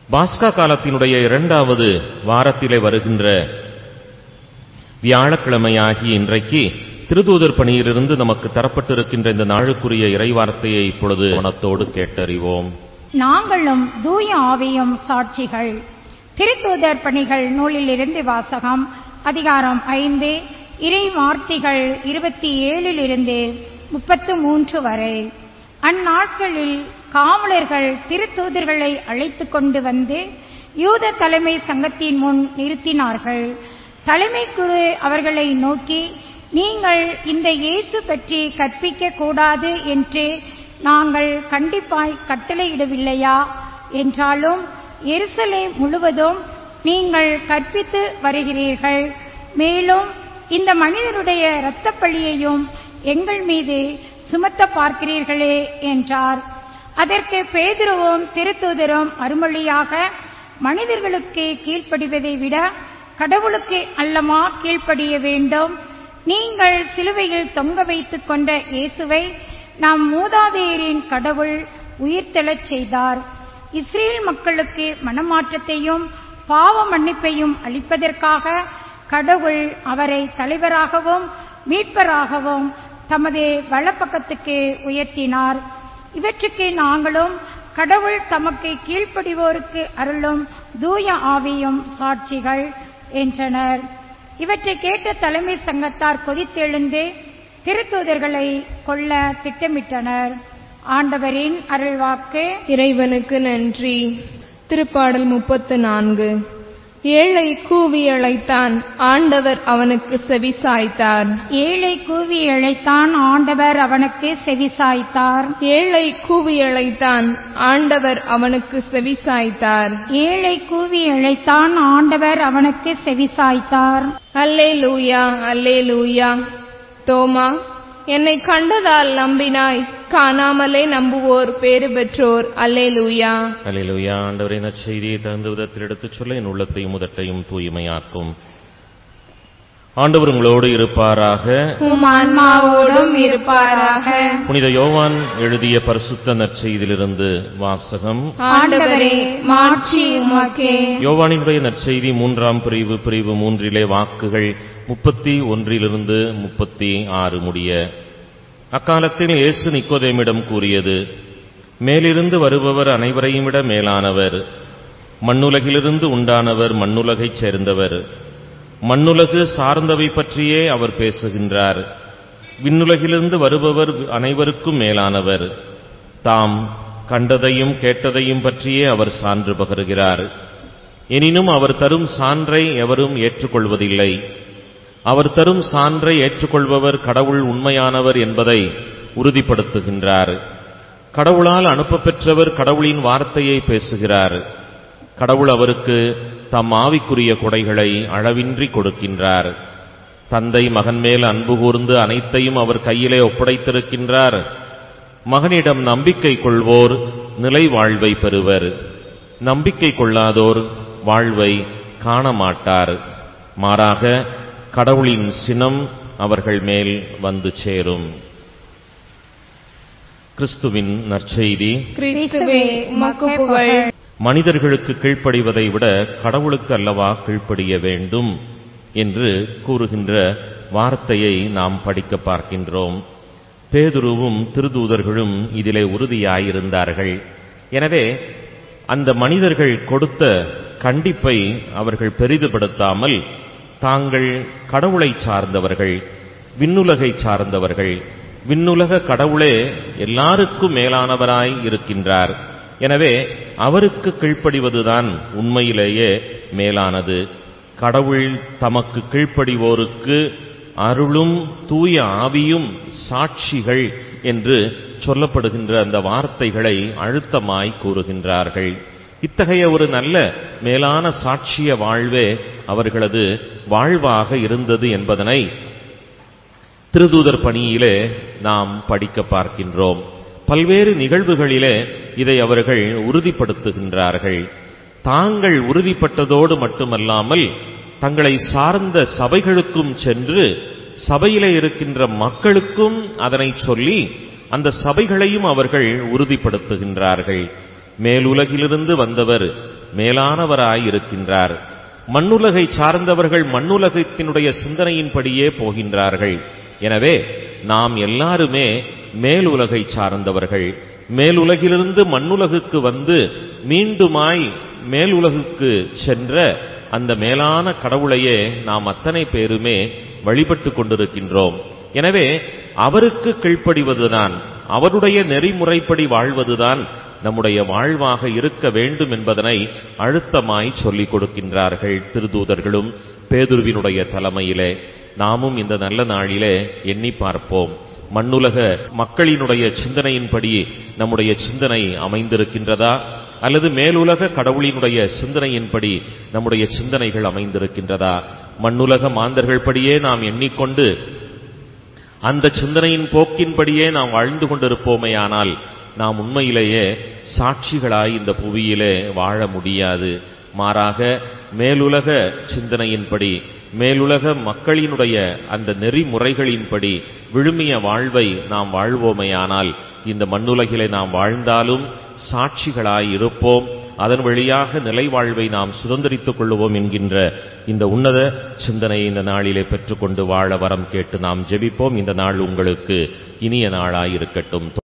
பாஸ்கா காலத்தினுடைய இரண்டாவது வாரத்திலே வருகின்ற வியாழக்கிழமையாகிய இன்றைக்கு திருதூதர் பணியிலிருந்து நமக்கு தரப்பட்டிருக்கின்ற இந்த நாளுக்குரிய இறைவார்த்தையை இப்பொழுது மனத்தோடு கேட்டறிவோம் நாங்களும் தூய ஆவியும் சாட்சிகள் திருத்தூதர் பணிகள் நூலிலிருந்து வாசகம் அதிகாரம் ஐந்து இறை வார்த்தைகள் இருபத்தி ஏழிலிருந்து முப்பத்து மூன்று வரை அந்நாட்களில் காவலர்கள் திருத்தூதர்களை அழைத்துக் கொண்டு வந்து யூத தலைமை சங்கத்தின் முன் நிறுத்தினார்கள் தலைமை குரு அவர்களை நோக்கி நீங்கள் இந்த இயேசு பற்றி கற்பிக்க கூடாது என்று நாங்கள் கண்டிப்பாய் கட்டளையிடவில்லையா என்றாலும் எருசலேம் முழுவதும் நீங்கள் கற்பித்து வருகிறீர்கள் மேலும் இந்த மனிதருடைய இரத்தப்பழியையும் எங்கள் மீது சுமத்த பார்க்கிறீர்களே என்றார் அதற்கு பேதுருவும் திருத்தூதரும் மறுமொழியாக மனிதர்களுக்கு கீழ்ப்படிவதை விட கடவுளுக்கு அல்லமா கீழ்ப்படிய வேண்டும் நீங்கள் சிலுவையில் தொங்க வைத்துக் கொண்ட இயேசுவை நம் மூதாதையரின் கடவுள் உயிர்த்தெழச் செய்தார் இஸ்ரேல் மக்களுக்கு மனமாற்றத்தையும் பாவ மன்னிப்பையும் அளிப்பதற்காக கடவுள் அவரை தலைவராகவும் மீட்பராகவும் தமது வலப்பக்கத்துக்கு உயர்த்தினார் இவற்றுக்கு நாங்களும் கடவுள் தமக்கு கீழ்ப்படிவோருக்கு அருளும் தூய ஆவியும் சாட்சிகள் என்றனர் இவற்றை கேட்ட தலைமை சங்கத்தார் கொதித்தெழுந்து திருத்தூதர்களை கொல்ல திட்டமிட்டனர் ஆண்டவரின் அருள்வாக்கு இறைவனுக்கு நன்றி திருப்பாடல் முப்பத்து நான்கு ஏழை கூவி அழைத்தான் ஆண்டவர் அவனுக்கு செவி சாய்த்தார் ஏழை கூவி அழைத்தான் ஆண்டவர் அவனுக்கு செவிசாய்த்தார் ஏழை கூவி அழைத்தான் ஆண்டவர் அவனுக்கு செவி சாய்த்தார் ஏழை கூவி அழைத்தான் ஆண்டவர் அவனுக்கு செவிசாய்த்தார் அல்லே லூயா அல்லே லூயா தோமா என்னை கண்டதால் நம்பினாய் காணாமலே நம்புவோர் பேறு பெற்றோர் அல்லே லூயா அல்லேலூயா ஆண்டவரை நற்செய்தியை தகுந்த விதத்தில் எடுத்துச் சொல்ல என் உள்ளத்தையும் முதட்டையும் தூய்மையாக்கும் ஆண்டவர் உங்களோடு இருப்பாராக உம் ஆன்மாவோடும் இருப்பாராக புனித யோவான் எழுதிய பரிசுத்த நற்செய்தியிலிருந்து வாசகம் ஆண்டவரே மாட்சி உமக்கே யோவானினுடைய நற்செய்தி மூன்றாம் பிரிவு பிரிவு மூன்றிலே வாக்குகள் முப்பத்தி ஒன்றிலிருந்து முப்பத்தி ஆறு முடிய அக்காலத்தில் இயேசு நிக்கோதேமிடம் கூறியது மேலிருந்து வருபவர் அனைவரையும் விட மேலானவர் மண்ணுலகிலிருந்து உண்டானவர் மண்ணுலகைச் சேர்ந்தவர் மண்ணுலகு சார்ந்தவை பற்றியே அவர் பேசுகின்றார் விண்ணுலகிலிருந்து வருபவர் அனைவருக்கும் மேலானவர் தாம் கண்டதையும் கேட்டதையும் பற்றியே அவர் சான்று பகருகிறார் எனினும் அவர் தரும் சான்றை எவரும் ஏற்றுக்கொள்வதில்லை அவர் தரும் சான்றை ஏற்றுக்கொள்பவர் கடவுள் உண்மையானவர் என்பதை உறுதிப்படுத்துகின்றார் கடவுளால் அனுப்பப் பெற்றவர் கடவுளின் வார்த்தையை பேசுகிறார் கடவுள் அவருக்கு தம் ஆவிக்குரிய கொடைகளை அளவின்றி கொடுக்கின்றார் தந்தை மகன் மேல் அன்பு கூர்ந்து அனைத்தையும் அவர் கையிலே ஒப்படைத்திருக்கின்றார் மகனிடம் நம்பிக்கை கொள்வோர் நிலை வாழ்வை பெறுவர் நம்பிக்கை கொள்ளாதோர் வாழ்வை காண மாட்டார் மாறாக கடவுளின் சினம் அவர்கள் மேல் வந்து சேரும் கிறிஸ்துவின் நற்செய்தி கிறிஸ்துவே உமக்கு புகழ் மனிதர்களுக்கு கீழ்ப்படிவதை விட கடவுளுக்கு அல்லவா கீழ்ப்படிய வேண்டும் என்று கூறுகின்ற வார்த்தையை நாம் படிக்க பார்க்கின்றோம் பேதுருவும் திருதூதர்களும் இதிலே உறுதியாயிருந்தார்கள் எனவே அந்த மனிதர்கள் கொடுத்த கண்டிப்பை அவர்கள் பெரிதுபடுத்தாமல் தாங்கள் கடவுளை சார்ந்தவர்கள் விண்ணுலகை சார்ந்தவர்கள் விண்ணுலக கடவுளே எல்லாருக்கும் மேலானவராய் இருக்கின்றார் எனவே அவருக்கு கீழ்ப்படிவதுதான் உண்மையிலேயே மேலானது கடவுள் தமக்கு கீழ்ப்படிவோருக்கு அருளும் தூய ஆவியும் சாட்சிகள் என்று சொல்லப்படுகின்ற அந்த வார்த்தைகளை அழுத்தமாய் கூறுகின்றார்கள் இத்தகைய ஒரு நல்ல மேலான சாட்சிய வாழ்வே அவர்களது வாழ்வாக இருந்தது என்பதனை திருதூதர் பணியிலே நாம் படிக்க பார்க்கின்றோம் பல்வேறு நிகழ்வுகளிலே இதை அவர்கள் உறுதிப்படுத்துகின்றார்கள் தாங்கள் உறுதிப்பட்டதோடு மட்டுமல்லாமல் தங்களை சார்ந்த சபைகளுக்கும் சென்று சபையிலே இருக்கின்ற மக்களுக்கும் அதனை சொல்லி அந்த சபைகளையும் அவர்கள் உறுதிப்படுத்துகின்றார்கள் மேலுலகிலிருந்து வந்தவர் மேலானவராய் இருக்கின்றார் மண்ணுலகை சார்ந்தவர்கள் மண்ணுலகத்தினுடைய சிந்தனையின்படியே போகின்றார்கள் எனவே நாம் எல்லாருமே மேலுலகை சார்ந்தவர்கள் மேலுலகிலிருந்து மண்ணுலகுக்கு வந்து மீண்டுமாய் மேலுலகுக்கு சென்ற அந்த மேலான கடவுளையே நாம் அத்தனை பேருமே வழிபட்டு கொண்டிருக்கின்றோம் எனவே அவருக்கு கீழ்ப்படிவதுதான் அவருடைய நெறிமுறைப்படி வாழ்வதுதான் நம்முடைய வாழ்வாக இருக்க வேண்டும் என்பதனை அழுத்தமாய் சொல்லிக் கொடுக்கின்றார்கள் திருதூதர்களும் பேதுருவினுடைய தலைமையிலே நாமும் இந்த நல்ல நாளிலே எண்ணி பார்ப்போம் மண்ணுலக மக்களினுடைய சிந்தனையின்படி நம்முடைய சிந்தனை அமைந்திருக்கின்றதா அல்லது மேலுலக கடவுளினுடைய சிந்தனையின்படி நம்முடைய சிந்தனைகள் அமைந்திருக்கின்றதா மண்ணுலக மாந்தர்கள் படியே நாம் எண்ணிக்கொண்டு அந்த சிந்தனையின் போக்கின்படியே நாம் வாழ்ந்து கொண்டிருப்போமேயானால் நாம் உண்மையிலேயே சாட்சிகளாய் இந்த புவியிலே வாழ முடியாது மாறாக மேலுலக சிந்தனையின்படி மேலுலக மக்களினுடைய அந்த நெறிமுறைகளின்படி விழுமிய வாழ்வை நாம் வாழ்வோமேயானால் இந்த மண்ணுலகிலே நாம் வாழ்ந்தாலும் சாட்சிகளாய் இருப்போம் அதன் வழியாக நிலை வாழ்வை நாம் சுதந்திரித்துக் கொள்வோம் என்கின்ற இந்த உன்னத சிந்தனையை இந்த நாளிலே பெற்றுக்கொண்டு வாழ வரம் கேட்டு நாம் ஜெபிப்போம் இந்த நாள் உங்களுக்கு இனிய நாளாய் இருக்கட்டும்